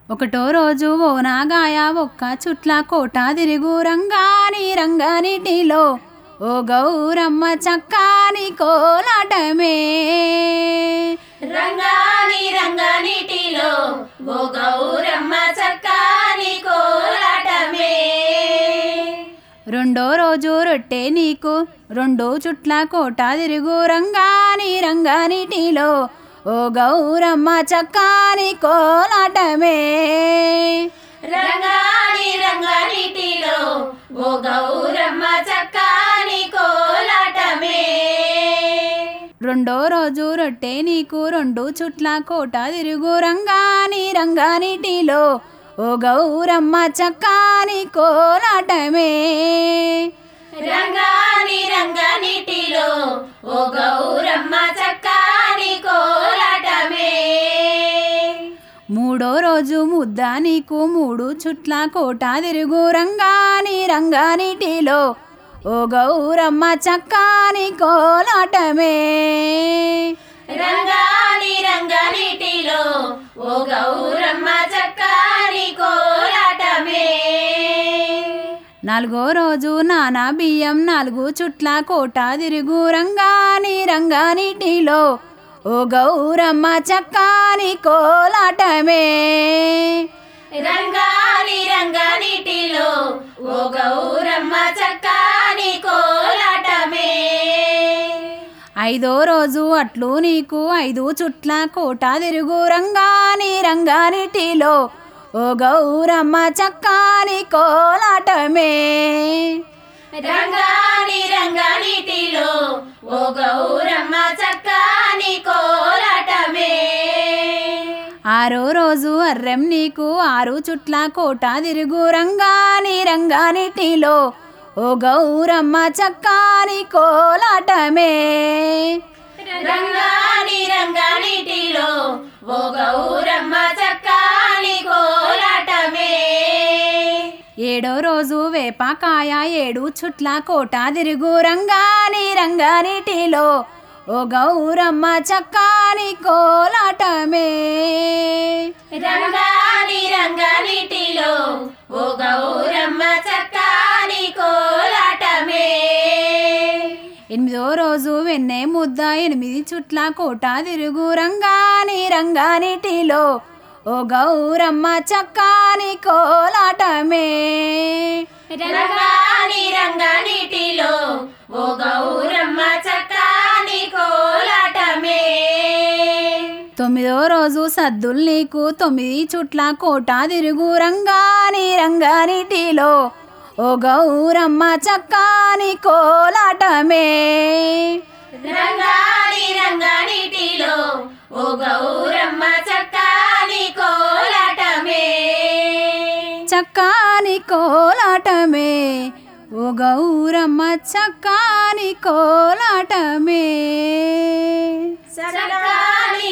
ఒకటో రోజు ఓ నాగాయ ఒక్క చుట్ల కోట తిరుగు రంగాని రంగానిటిలో ఓ గౌరమ్మ చక్కాని కోలాటమే రంగాని రంగానిటిలో ఓ గౌరమ్మ చక్కాని కోలాటమే రెండో రోజు రొట్టె నీకు రెండో చుట్ల కోట తిరుగు రంగాని రంగానిటిలో ఓ గౌరమ్మ చక్కాని కోలాటమే రంగాని రంగానిటిలో ఓ గౌరమ్మ చక్కాని కోలాటమే రెండో రోజు రొట్టె నీకు రెండు చుట్ల కోట తిరుగు రంగాని రంగానిటిలో ఓ గౌరమ్మ చక్కాని కోలాటమే రంగాని రంగానిటిలో ఓ గౌరమ్మ చక్కాని కోలాటమే మూడో రోజు ముద్ద నీకు మూడు చుట్ల కోట తిరుగు రంగాని రంగానిటిలో ఓ గౌరమ్మ చక్కాని కోలాటమే రంగాని రంగానిటిలో ఓ గౌరమ్మ చక్కాని కోలాటమే నాలుగో రోజు నానా బియ్యం నాలుగు చుట్ల కోట తిరుగు రంగాని రంగానిటిలో ఓ గౌరమ్మ చక్కాని కోలాటమే రంగాని రంగానిటిలో ఓ గౌరమ్మ చక్కాని కోలాటమే ఐదో రోజు అట్లు నీకు ఐదు చుట్ల కోట తిరుగు రంగాని రంగానిటిలో ఓ గౌరమ్మ చక్కాని కోలాటమే రంగాని రంగానిటిలో ఓ గౌరమ్మ చక్కాని కోలాటమే ఆరో రోజు అర్రెం నీకు ఆరు చుట్ల కోట తిరుగు రంగాని రంగానిటిలో ఓ గౌరమ్మ చక్కాని కోలాటమే రంగాని రంగానిటిలో ఓ గౌరమ్మ చక్కాని కోలాటమే ఏడో రోజు వేపకాయ ఏడు చుట్ల కోట తిరుగు రంగాని రంగానిటిలో ఓ గౌరమ్మ చక్కాని కోలాటమే రంగాని రంగానిటిలో ఓ గౌరమ్మ చక్కాని కోలాటమే ఎనిమిదో రోజు వెన్నె ముద్ద ఎనిమిది చుట్ల కోట తిరుగు రంగాని రంగానిటిలో ఓ గౌరమ్మ చక్కాని కోలాటమే రంగాని రంగానిటిలో ఓ గౌరమ్మ చక్కాని కోలాటమే తొమ్మిదో రోజు సద్దులు నీకు తొమ్మిది చుట్ల కోట తిరుగు రంగాని రంగానిటిలో ఓ గౌరమ్మ చక్కాని కోలాటమే రంగాని రంగానిటిలో ఓ గౌరమ్మ చక్కాని కోలాటమే చక్కాని కోలాటమే ఓ గౌరమ్మ చక్కాని కోలాటమే చక్కాని